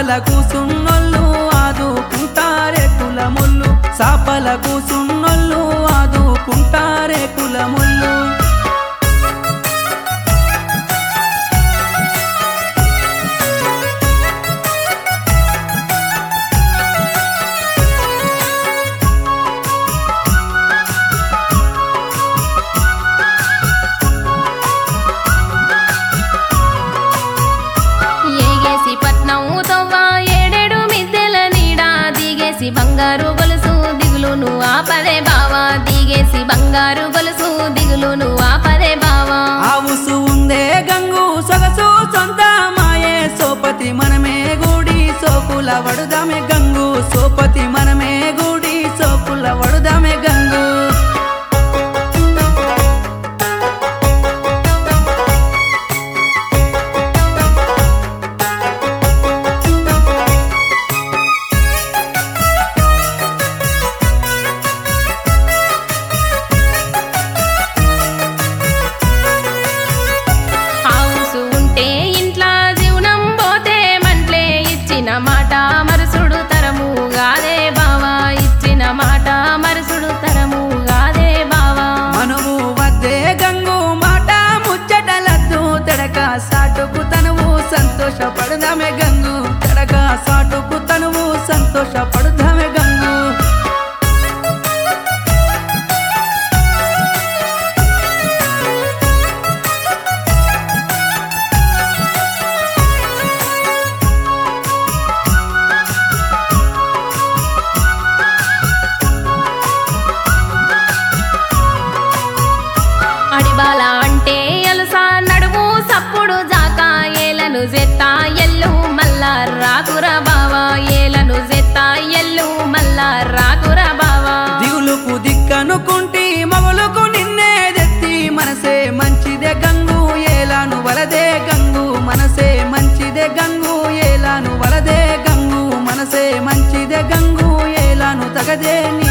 సాపల కూసున్నోళ్ళు ఆదుకుంటారే కులముళ్ళు సాపల కూసున్నోళ్ళు ఆదుకుంటారే కులముళ్ళు ఏగేసి పట్నం తవ్వ ఏడేడు మిద్దెల నీడా దిగేసి బంగారు గొలుసు దిగులును ఆపదే బావా దిగేసి బంగారు గొలుసు దిగులును ఆపదే బావా ఆవుసు ఉందే గంగు సొగసు సొంత మాయే సోపతి మనమే గూడి సోకుల వడుదామే గంగు సోపతి మనమే గూడి సోకుల వడుదామే గంగు హౌసు ఉంటే ఇంట్లా జీవనం పోతే మంట్లే ఇచ్చిన మాట మరుసుడు తరము గాదే బావా ఇచ్చిన మాట మరుసుడు తరము గాదే బావా మనువు వద్దే గంగు మాట ముచ్చటలద్దు తడక సాటుకు తనువు సంతోషపడదామే గంగు తడక సాటుకు తనువు సంతోషపడదామే గంగు అడిబాల అంటే ఎలుసా నడుము సప్పుడు జాక ఏలను జెత్తా ఎల్లు మల్లా రాకురా బావా ఏలను జెత్తా ఎల్లు మల్లా రాకురా బావా దిగులుకు దిక్కనుకుంటి మగులుకు నిన్నే దెత్తి మనసే మంచిదే గంగు ఏలాను వలదే గంగు మనసే మంచిదే గంగు ఏలాను వలదే గంగు మనసే మంచిదే గంగు ఏలాను తగదే నీ